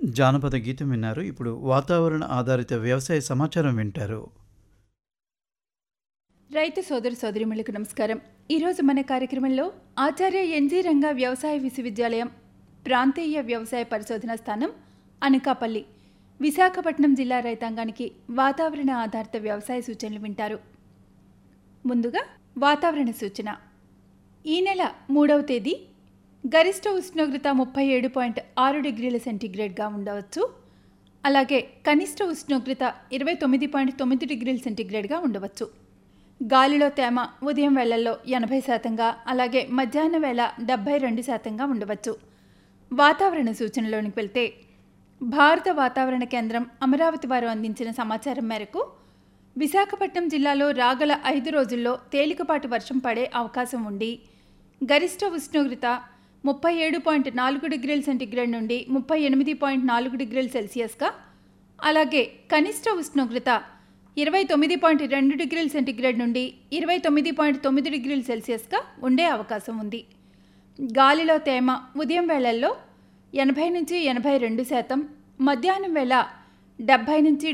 జానపద గీతం విన్నారు ఇప్పుడు వాతావరణ ఆధారిత వ్యవసాయ సమాచారం వింటారు రైతు సోదరు సోదరిమణులకు నమస్కారం ఈరోజు మన కార్యక్రమంలో ఆచార్య ఎన్జీ రంగా వ్యవసాయ విశ్వవిద్యాలయం ప్రాంతీయ వ్యవసాయ పరిశోధన స్థానం అనకాపల్లి విశాఖపట్నం జిల్లా రైతాంగానికి వాతావరణ ఆధారిత వ్యవసాయ సూచనలు వింటారు ముందుగా వాతావరణ సూచన ఈ నెల మూడవ తేదీ గరిష్ట ఉష్ణోగ్రత ముప్పై ఏడు పాయింట్ ఆరు డిగ్రీల సెంటీగ్రేడ్గా ఉండవచ్చు అలాగే కనిష్ట ఉష్ణోగ్రత ఇరవై తొమ్మిది పాయింట్ తొమ్మిది డిగ్రీల సెంటీగ్రేడ్గా ఉండవచ్చు గాలిలో తేమ ఉదయం వేళల్లో ఎనభై శాతంగా అలాగే మధ్యాహ్న వేళ డెబ్బై రెండు శాతంగా ఉండవచ్చు వాతావరణ సూచనలోనికి వెళ్తే భారత వాతావరణ కేంద్రం అమరావతి వారు అందించిన సమాచారం మేరకు విశాఖపట్నం జిల్లాలో రాగల ఐదు రోజుల్లో తేలికపాటి వర్షం పడే అవకాశం ఉండి గరిష్ట ఉష్ణోగ్రత ముప్పై ఏడు పాయింట్ నాలుగు డిగ్రీల సెంటీగ్రేడ్ నుండి ముప్పై ఎనిమిది పాయింట్ నాలుగు డిగ్రీల సెల్సియస్గా అలాగే కనిష్ట ఉష్ణోగ్రత ఇరవై తొమ్మిది పాయింట్ రెండు డిగ్రీల సెంటీగ్రేడ్ నుండి ఇరవై తొమ్మిది పాయింట్ తొమ్మిది డిగ్రీల సెల్సియస్గా ఉండే అవకాశం ఉంది గాలిలో తేమ ఉదయం వేళల్లో ఎనభై నుంచి ఎనభై రెండు శాతం మధ్యాహ్నం వేళ డెబ్భై నుంచి